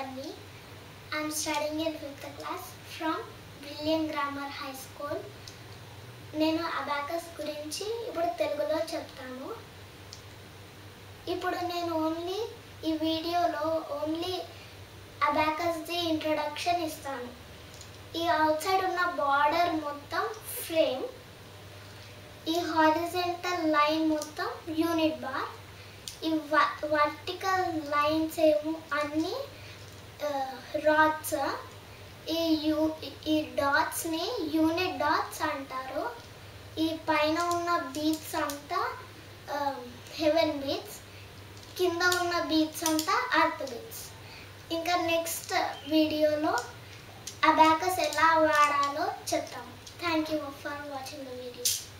Bunny. I'm studying in fifth class from Brilliant Grammar High School. నేను abacus గురించి ఇప్పుడు తెలుగులో చెప్తాను ఇప్పుడు నేను ఓన్లీ ఈ వీడియోలో ఓన్లీ అబాకస్ది ఇంట్రొడక్షన్ ఇస్తాను ఈ అవుట్ సైడ్ ఉన్న బార్డర్ మొత్తం ఫ్రేమ్ ఈ హారిజెంటల్ లైన్ మొత్తం యూనిట్ బార్ ఈ వర్టికల్ లైన్స్ ఏమో అన్నీ రాడ్స్ ఈ యూ ఈ డాట్స్ని యూనిట్ డాట్స్ అంటారు ఈ పైన ఉన్న బీట్స్ అంతా హెవెన్ బీట్స్ కింద ఉన్న బీట్స్ అంతా అర్త్ బీట్స్ ఇంకా నెక్స్ట్ వీడియోలో అబాకస్ ఎలా వాడాలో చెప్తాము thank you for watching the video